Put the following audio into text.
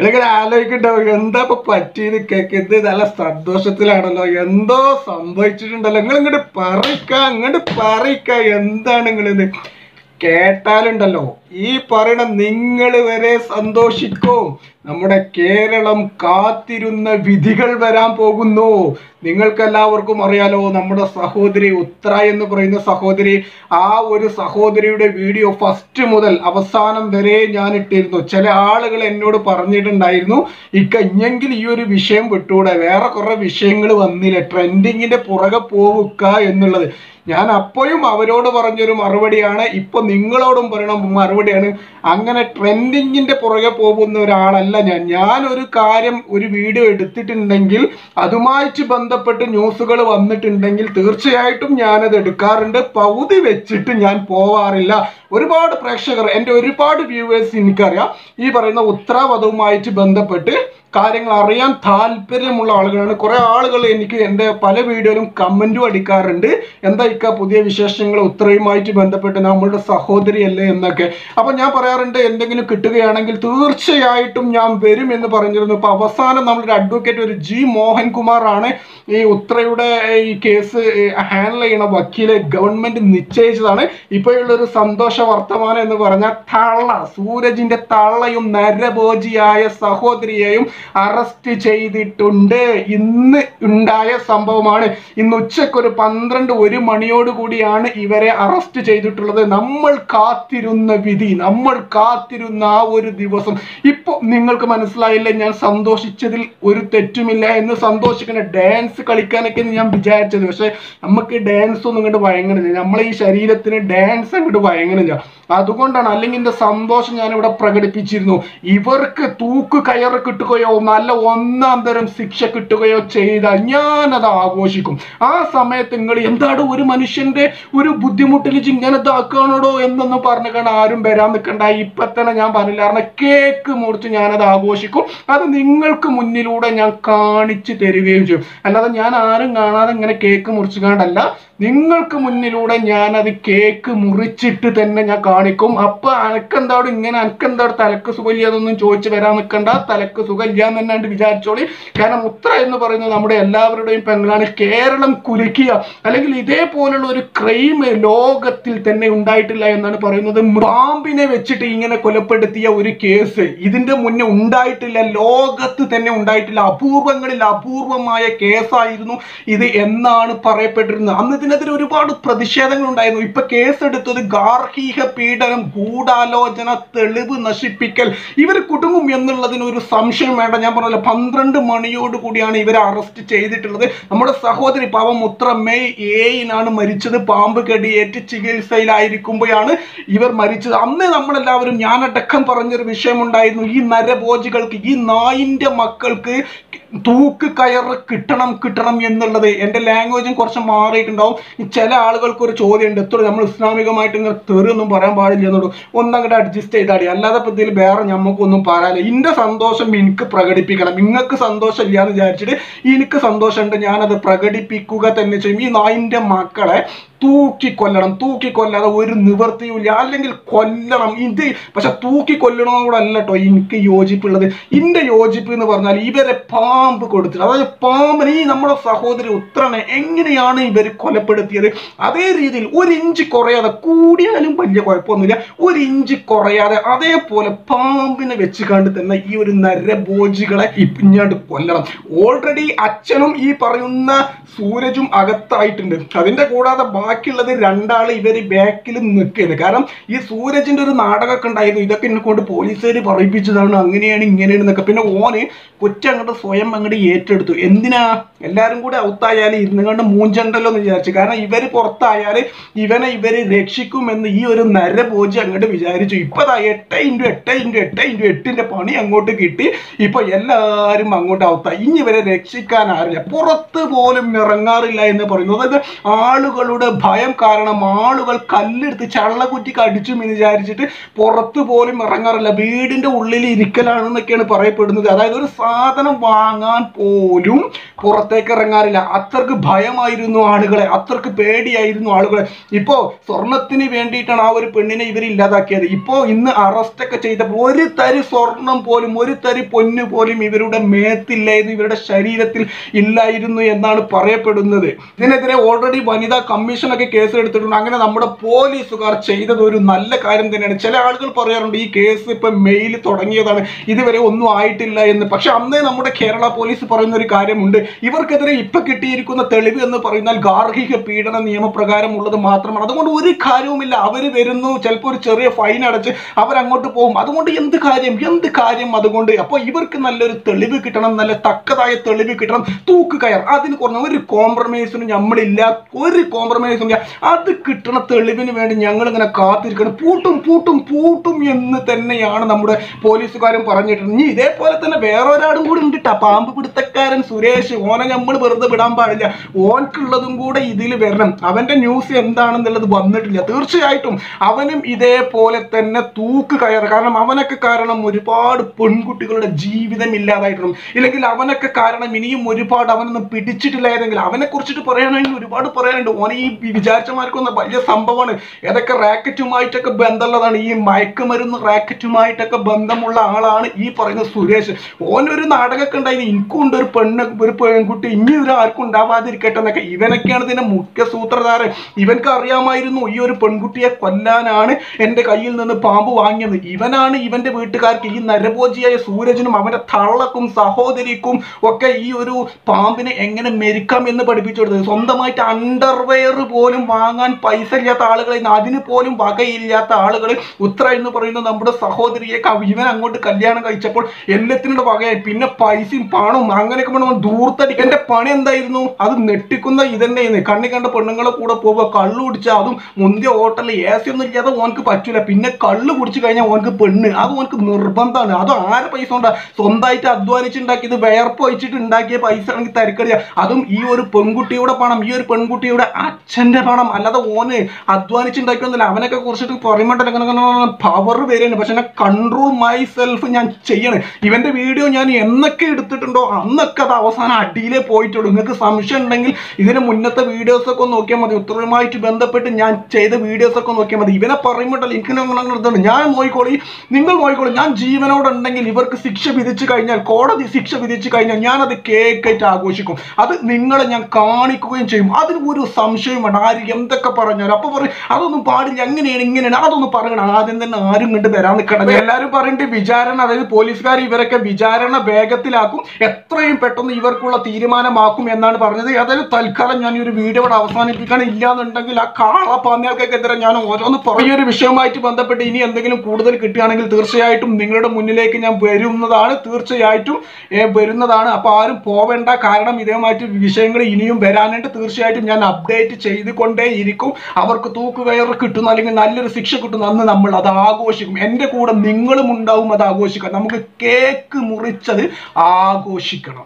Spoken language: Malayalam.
ഇങ്ങനെ ആലോചിക്കണ്ടാവും എന്താ ഇപ്പൊ പറ്റിയത് കേൾക്കുന്നത് നല്ല സന്തോഷത്തിലാണല്ലോ എന്തോ സംഭവിച്ചിട്ടുണ്ടല്ലോ നിങ്ങൾ ഇങ്ങോട്ട് പറയിക്ക അങ്ങോട്ട് പറയിക്ക എന്താണ് നിങ്ങളിത് കേട്ടാലുണ്ടല്ലോ ഈ പറയണ നിങ്ങൾ വരെ സന്തോഷിക്കും നമ്മുടെ കേരളം കാത്തിരുന്ന വിധികൾ വരാൻ പോകുന്നു നിങ്ങൾക്കെല്ലാവർക്കും അറിയാലോ നമ്മുടെ സഹോദരി ഉത്ര എന്ന് പറയുന്ന സഹോദരി ആ ഒരു സഹോദരിയുടെ വീഡിയോ ഫസ്റ്റ് മുതൽ അവസാനം വരെ ഞാൻ ഇട്ടിരുന്നു ചില ആളുകൾ എന്നോട് പറഞ്ഞിട്ടുണ്ടായിരുന്നു ഇക്ക ഇഞ്ഞെങ്കിൽ ഈ ഒരു വിഷയം വിട്ടൂടെ വേറെ കുറെ വിഷയങ്ങൾ വന്നില്ല ട്രെൻഡിങ്ങിന്റെ പുറകെ പോവുക എന്നുള്ളത് ഞാൻ അപ്പോഴും അവരോട് പറഞ്ഞൊരു മറുപടിയാണ് ഇപ്പൊ നിങ്ങളോടും പറയണ മറുപടിയാണ് അങ്ങനെ ട്രെൻഡിങ്ങിന്റെ പുറകെ പോകുന്ന ഒരാളല്ല ഞാൻ ഞാൻ ഒരു കാര്യം ഒരു വീഡിയോ എടുത്തിട്ടുണ്ടെങ്കിൽ അതുമായിട്ട് ബന്ധപ്പെട്ട് ന്യൂസുകൾ വന്നിട്ടുണ്ടെങ്കിൽ തീർച്ചയായിട്ടും ഞാനത് എടുക്കാറുണ്ട് പകുതി വെച്ചിട്ട് ഞാൻ പോവാറില്ല ഒരുപാട് പ്രേക്ഷകർ എൻ്റെ ഒരുപാട് വ്യൂവേഴ്സ് എനിക്കറിയാം ഈ പറയുന്ന ഉത്തരവാദവുമായിട്ട് ബന്ധപ്പെട്ട് കാര്യങ്ങൾ അറിയാൻ താല്പര്യമുള്ള ആളുകളാണ് കുറെ ആളുകൾ എനിക്ക് എൻ്റെ പല വീഡിയോയിലും കമൻറ്റും അടിക്കാറുണ്ട് എന്താ ഇക്ക പുതിയ വിശേഷങ്ങൾ ഉത്തരയുമായിട്ട് ബന്ധപ്പെട്ട് നമ്മളുടെ സഹോദരിയല്ലേ എന്നൊക്കെ അപ്പം ഞാൻ പറയാറുണ്ട് എന്തെങ്കിലും കിട്ടുകയാണെങ്കിൽ തീർച്ചയായിട്ടും ഞാൻ വരും എന്ന് പറഞ്ഞിരുന്നു ഇപ്പൊ അവസാനം നമ്മളുടെ അഡ്വക്കേറ്റ് ഒരു ജി മോഹൻകുമാർ ആണ് ഈ ഉത്രയുടെ ഈ കേസ് ഹാൻഡിൽ ചെയ്യണ വക്കീലെ ഗവൺമെന്റ് നിശ്ചയിച്ചതാണ് ഇപ്പോഴുള്ള ഒരു സന്തോഷ വർത്തമാനം എന്ന് പറഞ്ഞാൽ തള്ള സൂരജിന്റെ തള്ളയും നരഭോജിയായ സഹോദരിയെയും അറസ്റ്റ് ചെയ്തിട്ടുണ്ട് ഇന്ന് ഉണ്ടായ സംഭവമാണ് ഇന്ന് ഉച്ചയ്ക്ക് ഒരു പന്ത്രണ്ട് ഒരു മണിയോട് കൂടിയാണ് ഇവരെ അറസ്റ്റ് ചെയ്തിട്ടുള്ളത് നമ്മൾ കാത്തിരുന്ന വിധി നമ്മൾ കാത്തിരുന്ന ആ ഒരു ദിവസം ഇപ്പൊ നിങ്ങൾക്ക് മനസ്സിലായില്ലേ ഞാൻ സന്തോഷിച്ചതിൽ ഒരു തെറ്റുമില്ല എന്ന് സന്തോഷിക്കുന്ന ഡാൻസ് കളിക്കാനൊക്കെ ഞാൻ വിചാരിച്ചത് പക്ഷെ നമുക്ക് ഡാൻസ് ഒന്നും ഇങ്ങോട്ട് വഴങ്ങണില്ല നമ്മളെ ഈ ശരീരത്തിന് ഡാൻസ് അങ്ങോട്ട് വഴങ്ങണില്ല അതുകൊണ്ടാണ് അല്ലെങ്കിൽ എന്റെ സന്തോഷം ഞാൻ ഇവിടെ പ്രകടിപ്പിച്ചിരുന്നു ഇവർക്ക് തൂക്ക് കയറ് കിട്ടുകയോ നല്ല ഒന്നാം തരം ശിക്ഷ കിട്ടുകയോ ചെയ്താൽ ഞാനത് ആഘോഷിക്കും ആ സമയത്ത് നിങ്ങൾ എന്താണ് ഒരു മനുഷ്യന്റെ ഒരു ബുദ്ധിമുട്ടിൽ ഇങ്ങനെ ഇതാക്കണോ എന്നൊന്നും പറഞ്ഞു കണ്ട് ആരും വരാൻ നിൽക്കണ്ട ഇപ്പൊ തന്നെ ഞാൻ പറഞ്ഞില്ല കാരണം കേക്ക് മുറിച്ച് ഞാനത് ആഘോഷിക്കും അത് നിങ്ങൾക്ക് മുന്നിലൂടെ ഞാൻ കാണിച്ചു തരികയും ചെയ്യും അല്ലാതെ ഞാൻ ആരും കാണാതെ ഇങ്ങനെ കേക്ക് മുറിച്ചു കണ്ടല്ല നിങ്ങൾക്ക് മുന്നിലൂടെ ഞാൻ അത് കേക്ക് മുറിച്ചിട്ട് തന്നെ ഞാൻ കാണിക്കും അപ്പൊ അനക്കെന്താട് ഇങ്ങനെ അനക്കെന്താട് തലക്ക് സുഖമില്ല അതൊന്നും ചോദിച്ചു വരാൻ നിൽക്കണ്ട തലക്ക് സുഖമില്ല എന്ന് തന്നെ വിചാരിച്ചോളി കാരണം ഉത്ര എന്ന് പറയുന്നത് നമ്മുടെ എല്ലാവരുടെയും പെങ്ങളാണ് കേരളം കുലുക്കിയ അല്ലെങ്കിൽ ഇതേപോലുള്ള ഒരു ക്രൈം ലോകത്തിൽ തന്നെ ഉണ്ടായിട്ടില്ല എന്നാണ് പറയുന്നത് പാമ്പിനെ വെച്ചിട്ട് ഇങ്ങനെ കൊലപ്പെടുത്തിയ ഒരു കേസ് ഇതിന്റെ മുന്നേ ഉണ്ടായിട്ടില്ല ലോകത്ത് തന്നെ ഉണ്ടായിട്ടില്ല അപൂർവങ്ങളിൽ അപൂർവമായ കേസായിരുന്നു ഇത് എന്നാണ് പറയപ്പെട്ടിരുന്നത് അന്ന് ഇതിനെതിരെ ഒരുപാട് പ്രതിഷേധങ്ങൾ ഉണ്ടായിരുന്നു ഇപ്പൊ കേസെടുത്തത് ഗാർഹിക പീഡനം ഗൂഢാലോചന തെളിവ് നശിപ്പിക്കൽ ഇവർ കുടുങ്ങും എന്നുള്ളതിന് ഒരു സംശയം വേണ്ട ഞാൻ പറഞ്ഞല്ലോ പന്ത്രണ്ട് മണിയോട് കൂടിയാണ് ഇവരെ അറസ്റ്റ് ചെയ്തിട്ടുള്ളത് നമ്മുടെ സഹോദരി പാവം ഉത്ര മെയ് ഏഴിനാണ് മരിച്ചത് പാമ്പ് കടിയേറ്റ് ചികിത്സയിലായിരിക്കുമ്പോഴാണ് ഇവർ മരിച്ചത് അന്ന് നമ്മളെല്ലാവരും ഞാനടക്കം പറഞ്ഞൊരു വിഷയമുണ്ടായിരുന്നു ഈ നരഭോജികൾക്ക് ഈ നായിന്റെ മക്കൾക്ക് തൂക്ക് കയറ് കിട്ടണം കിട്ടണം എന്നുള്ളത് എൻ്റെ ലാംഗ്വേജും കുറച്ച് മാറിയിട്ടുണ്ടാവും ഈ ചില ആളുകൾക്ക് ഒരു ചോദ്യമുണ്ട് എത്ര നമ്മൾ ഇസ്ലാമികമായിട്ട് ഇങ്ങനെ തെറിയൊന്നും പറയാൻ പാടില്ല എന്നോട് ഒന്നങ്ങോട്ട് അഡ്ജസ്റ്റ് ചെയ്താടി അല്ലാതെ ഇപ്പൊ ഇതിൽ വേറെ ഞമ്മക്കൊന്നും പറയാനില്ല ഇന്റെ സന്തോഷം എനിക്ക് പ്രകടിപ്പിക്കണം നിങ്ങൾക്ക് സന്തോഷം ഇല്ല എന്ന് വിചാരിച്ചിട്ട് എനിക്ക് സന്തോഷമുണ്ട് ഞാനത് പ്രകടിപ്പിക്കുക തന്നെ ചെയ്യും ഈ നായിന്റെ മക്കളെ തൂക്കി കൊല്ലണം തൂക്കി കൊല്ലാതെ ഒരു നിവർത്തിയുമില്ല അല്ലെങ്കിൽ കൊല്ലണം ഇത് പക്ഷെ തൂക്കി കൊല്ലണോടല്ല കേട്ടോ എനിക്ക് യോജിപ്പുള്ളത് ഇന്റെ യോജിപ്പ് എന്ന് പറഞ്ഞാൽ ഇവരെ പാമ്പ് കൊടുത്തിട്ട് അതായത് പാമ്പിന് ഈ നമ്മുടെ സഹോദരി ഉത്രനെ എങ്ങനെയാണ് ഇവർ കൊലപ്പെടുത്തിയത് അതേ രീതിയിൽ ഒരു ഇഞ്ച് കുറയാതെ കൂടിയാലും വലിയ കുഴപ്പമൊന്നുമില്ല ഒരു ഇഞ്ച് കുറയാതെ അതേപോലെ പാമ്പിനെ വെച്ച് കണ്ട് തന്നെ ഈ ഒരു നരഭോജികളെ ഇപ്പിഞ്ഞാണ്ട് കൊല്ലണം ഓൾറെഡി അച്ഛനും ഈ പറയുന്ന സൂരജും അകത്തായിട്ടുണ്ട് അതിന്റെ കൂടാതെ ബാക്കിയുള്ളത് രണ്ടാൾ ഇവര് ബാക്കിൽ നിൽക്കുന്നത് കാരണം ഈ സൂരജിന്റെ ഒരു നാടകമൊക്കെ ഉണ്ടായിരുന്നു ഇതൊക്കെ എന്നെ കൊണ്ട് പോലീസുകാർ പറയിപ്പിച്ചതാണ് അങ്ങനെയാണ് ഇങ്ങനെയാണ് എന്നൊക്കെ പിന്നെ ഓന് കുറ്റം അങ്ങോട്ട് സ്വയം അങ്ങോട്ട് ഏറ്റെടുത്തു എന്തിനാ എല്ലാരും കൂടെ ഔത്തായാലും ഇരുന്നുകൊണ്ട് മൂഞ്ചണ്ടല്ലോ എന്ന് വിചാരിച്ചു കാരണം ഇവര് പുറത്തായാല് ഇവനെ ഇവര് രക്ഷിക്കുമെന്ന് ഈ ഒരു നരഭോജി അങ്ങോട്ട് വിചാരിച്ചു ഇപ്പൊ ദാ എട്ട് ഇൻറ്റു എട്ട് ഇൻറ്റു എട്ട് ഇൻറ്റു എട്ടിന്റെ പണി അങ്ങോട്ട് കിട്ടി ഇപ്പൊ എല്ലാരും അങ്ങോട്ട് ഔത്ത ഇനി ഇവരെ രക്ഷിക്കാൻ ആരില്ല പുറത്ത് പോലും ഇറങ്ങാറില്ല എന്ന് പറയുന്നു അതായത് ആളുകളുടെ ഭയം കാരണം ആളുകൾ കല്ലെടുത്ത് ചള്ളക്കുറ്റിക്ക് അടിച്ചു എന്ന് വിചാരിച്ചിട്ട് പുറത്ത് പോലും ഇറങ്ങാറില്ല വീടിന്റെ ഉള്ളിൽ ഇരിക്കലാണെന്നൊക്കെയാണ് പറയപ്പെടുന്നത് അതായത് ഒരു സാധനം വാങ്ങാൻ പോലും പുറത്തേക്ക് ഇറങ്ങാറില്ല അത്രക്ക് ഭയമായിരുന്നു ആളുകളെ അത്രക്ക് പേടിയായിരുന്നു ആളുകളെ ഇപ്പോ സ്വർണത്തിന് വേണ്ടിയിട്ടാണ് ആ ഒരു പെണ്ണിനെ ഇവർ ഇല്ലാതാക്കിയത് ഇപ്പോ ഇന്ന് അറസ്റ്റ് ഒക്കെ ചെയ്തപ്പോൾ ഒരു തരി സ്വർണം പോലും ഒരു തരി പൊന്ന് പോലും ഇവരുടെ മേത്തില്ലായിരുന്നു ഇവരുടെ ശരീരത്തിൽ ഇല്ലായിരുന്നു എന്നാണ് പറയപ്പെടുന്നത് ഇതിനെതിരെ ഓൾറെഡി വനിതാ കമ്മീഷനൊക്കെ കേസ് എടുത്തിട്ടുണ്ട് അങ്ങനെ നമ്മുടെ പോലീസുകാർ ചെയ്തത് ഒരു നല്ല കാര്യം തന്നെയാണ് ചില ആളുകൾ പറയാറുണ്ട് ഈ കേസ് ഇപ്പൊ മെയിൽ തുടങ്ങിയതാണ് ഇതുവരെ ഒന്നും ആയിട്ടില്ല എന്ന് പക്ഷെ അന്നേ നമ്മുടെ കേരള പോലീസ് പറയുന്ന ഒരു കാര്യമുണ്ട് ഇവർക്കെതിരെ ഇപ്പൊ കിട്ടിയിരിക്കുന്ന തെളിവ് എന്ന് പറയുന്നാൽ ഗാർഹിക പീഡന നിയമപ്രകാരം ഉള്ളത് മാത്രമാണ് അതുകൊണ്ട് ഒരു കാര്യവുമില്ല അവര് വരുന്നു ചിലപ്പോൾ ഒരു ചെറിയ ഫൈൻ അടച്ച് അവരങ്ങോട്ട് പോകും അതുകൊണ്ട് എന്ത് കാര്യം എന്ത് കാര്യം അതുകൊണ്ട് അപ്പോൾ ഇവർക്ക് നല്ലൊരു തെളിവ് കിട്ടണം നല്ല തക്കതായ തെളിവ് കിട്ടണം തൂക്ക് കയർ അതിന് കുറഞ്ഞ ഒരു കോംപ്രമൈസിനും നമ്മളില്ല ഒരു കോംപ്രമൈസും ഇല്ല അത് കിട്ടണ തെളിവിന് വേണ്ടി ഞങ്ങൾ ഇങ്ങനെ കാത്തിരിക്കണം പൂട്ടും പൂട്ടും പൂട്ടും എന്ന് തന്നെയാണ് നമ്മുടെ പോലീസുകാരും പറഞ്ഞിട്ടുണ്ട് ഇനി ഇതേപോലെ തന്നെ വേറെ ഒരാളും കൂടി ഉണ്ട് ട്ടാ പാമ്പ് പിടുത്തക്കാരൻ സുരേഷ് ഓനെ നമ്മൾ വെറുതെ വിടാൻ പാടില്ല ഓൻക്കുള്ളതും കൂടെ ഇതിൽ വരണം അവന്റെ ന്യൂസ് എന്താണെന്നുള്ളത് വന്നിട്ടില്ല തീർച്ചയായിട്ടും അവനും ഇതേപോലെ തന്നെ തൂക്ക് കയറ് കാരണം അവനൊക്കെ കാരണം ഒരുപാട് പെൺകുട്ടികളുടെ ജീവിതം ഇല്ലാതായിട്ടുണ്ട് ഇല്ലെങ്കിൽ അവനൊക്കെ കാരണം ഇനിയും ഒരുപാട് അവനൊന്നും പിടിച്ചിട്ടില്ലായിരുന്നെങ്കിൽ അവനെ കുറിച്ചിട്ട് പറയാനാണെങ്കിൽ ഒരുപാട് പറയാനുണ്ട് ഓൻ ഈ വിചാരിച്ചമാർക്കൊന്നും വലിയ സംഭവമാണ് ഏതൊക്കെ റാക്കറ്റുമായിട്ടൊക്കെ ബന്ധമുള്ളതാണ് ഈ മയക്കുമരുന്ന് റാക്കറ്റുമായിട്ടൊക്കെ ബന്ധമുള്ള ആളാണ് ഈ പറയുന്ന സുരേഷ് ഓനൊരു നാടകമൊക്കെ ഉണ്ടായിരുന്നു എനിക്കും ഉണ്ട് ഒരു പെണ്ണ് ഒരു പെൺകുട്ടി ഇനി ഒരു ആർക്കും ഉണ്ടാവാതിരിക്കട്ടെ എന്നൊക്കെ ഇവനൊക്കെയാണ് ഇതിന്റെ മുഖ്യ സൂത്രധാരൻ ഇവൻക്ക് അറിയാമായിരുന്നു ഈ ഒരു പെൺകുട്ടിയെ കൊല്ലാനാണ് എൻ്റെ കയ്യിൽ നിന്ന് പാമ്പ് വാങ്ങിയത് ഇവനാണ് ഇവന്റെ വീട്ടുകാർക്ക് ഈ നരഭോജിയായ സൂരജിനും അവന്റെ തള്ളക്കും സഹോദരിക്കും ഒക്കെ ഈ ഒരു പാമ്പിനെ എങ്ങനെ മെരിക്കാം എന്ന് പഠിപ്പിച്ചു കൊടുത്തത് സ്വന്തമായിട്ട് അണ്ടർവെയർ പോലും വാങ്ങാൻ പൈസ ഇല്ലാത്ത ആളുകളെ അതിന് പോലും വകയില്ലാത്ത ആളുകൾ ഉത്ര എന്ന് പറയുന്ന നമ്മുടെ സഹോദരിയെ ക- ഇവൻ അങ്ങോട്ട് കല്യാണം കഴിച്ചപ്പോൾ എല്ലാത്തിനുള്ള വകയായി പിന്നെ പൈസയും പണവും അങ്ങനെയൊക്കെ വേണം ദൂർത്തടി എന്റെ പണി എന്തായിരുന്നു അത് നെട്ടിക്കുന്ന ഇതന്നെയായിരുന്നു കണ്ണി കണ്ട പെണ്ണുങ്ങളെ കൂടെ പോവുക കള്ളു കുടിച്ചാൽ അതും മുന്തിയ ഹോട്ടലിൽ എ സി ഒന്നും ഇല്ലാതെ ഓനക്ക് പറ്റൂല പിന്നെ കള്ളു കുടിച്ചു കഴിഞ്ഞാൽ ഓനക്ക് പെണ്ണ് അത് ഓനക്ക് നിർബന്ധമാണ് അത് ആരെ പൈസ കൊണ്ടാ സ്വന്തമായിട്ട് അധ്വാനിച്ചുണ്ടാക്കിയത് വേർപ്പ് വെച്ചിട്ട് ഉണ്ടാക്കിയ പൈസ ആണെങ്കിൽ തരക്കടില്ല അതും ഈ ഒരു പെൺകുട്ടിയുടെ പണം ഈ ഒരു പെൺകുട്ടിയുടെ അച്ഛന്റെ പണം അല്ലാതെ ഓന് അധ്വാനിച്ചുണ്ടാക്കിയൊന്നുമില്ല അവനൊക്കെ കുറിച്ചിട്ട് പറയുമ്പോണ്ടല്ലോ പവർ വരെയാണ് പക്ഷെ ഞാൻ കൺട്രോൾ മൈ സെൽഫ് ഞാൻ ചെയ്യണം ഇവന്റെ വീഡിയോ ഞാൻ എന്നൊക്കെ എടുത്തിട്ടുണ്ടോ അന്നൊക്കെ അത് അവസാനം അടിയിലേ പോയിട്ടുള്ളൂ നിങ്ങൾക്ക് സംശയം ഉണ്ടെങ്കിൽ ഇതിന് മുന്നത്തെ വീഡിയോസ് ഒക്കെ ഒന്ന് നോക്കിയാൽ മതി ഉത്തരവുമായിട്ട് ബന്ധപ്പെട്ട് ഞാൻ ചെയ്ത വീഡിയോസ് ഒക്കെ നോക്കിയാൽ മതി ഇവനെ പറയുമ്പോണ്ടല്ലോ എനിക്ക് അങ്ങനെ ഇതുണ്ട് ഞാൻ നോക്കിക്കോളി നിങ്ങൾ നോക്കിക്കോളി ഞാൻ ജീവനോടുണ്ടെങ്കിൽ ഇവർക്ക് ശിക്ഷ വിധിച്ചു കഴിഞ്ഞാൽ കോടതി ശിക്ഷ വിധിച്ചു കഴിഞ്ഞാൽ ഞാൻ അത് കേക്കായിട്ട് ആഘോഷിക്കും അത് നിങ്ങളെ ഞാൻ കാണിക്കുകയും ചെയ്യും അതിന് ഒരു സംശയം വേണ്ട ആര് എന്തൊക്കെ പറഞ്ഞാലും അപ്പൊ പറയും അതൊന്നും പാടില്ല എങ്ങനെയാണ് ഇങ്ങനെയാണ് അതൊന്നും പറയണം ആദ്യം തന്നെ ആരും കണ്ട് വരാൻ നിൽക്കണം എല്ലാവരും പറഞ്ഞിട്ട് വിചാരണ അതായത് പോലീസുകാർ ഇവരൊക്കെ വിചാരണ വേഗത്തിലാക്കും എത്രയും പെട്ടെന്ന് ഇവർക്കുള്ള തീരുമാനമാക്കും എന്നാണ് പറഞ്ഞത് അതായത് തൽക്കാലം ഞാൻ ഈ ഒരു വീഡിയോ ഇവിടെ അവസാനിപ്പിക്കാൻ ഇല്ലാന്നുണ്ടെങ്കിൽ ആ കാളപ്പാന്നികൾക്കെതിരെ ഞാൻ ഓരോന്ന് പറയും ഈ ഒരു വിഷയവുമായിട്ട് ബന്ധപ്പെട്ട് ഇനി എന്തെങ്കിലും കൂടുതൽ കിട്ടുകയാണെങ്കിൽ തീർച്ചയായിട്ടും നിങ്ങളുടെ മുന്നിലേക്ക് ഞാൻ വരുന്നതാണ് തീർച്ചയായിട്ടും ഏ, വരുന്നതാണ് അപ്പൊ ആരും പോവേണ്ട കാരണം ഇതേമായിട്ട് വിഷയങ്ങൾ ഇനിയും വരാനുണ്ട് തീർച്ചയായിട്ടും ഞാൻ അപ്ഡേറ്റ് ചെയ്തുകൊണ്ടേ ഇരിക്കും അവർക്ക് തൂക്കുകയറ് കിട്ടുന്ന അല്ലെങ്കിൽ നല്ലൊരു ശിക്ഷ കിട്ടുന്ന അന്ന് നമ്മൾ അത് ആഘോഷിക്കും എൻ്റെ കൂടെ നിങ്ങളും ഉണ്ടാവും അത് ആഘോഷിക്കാം നമുക്ക് കേക്ക് മുറിച്ചത് ആഘോഷിക്കണം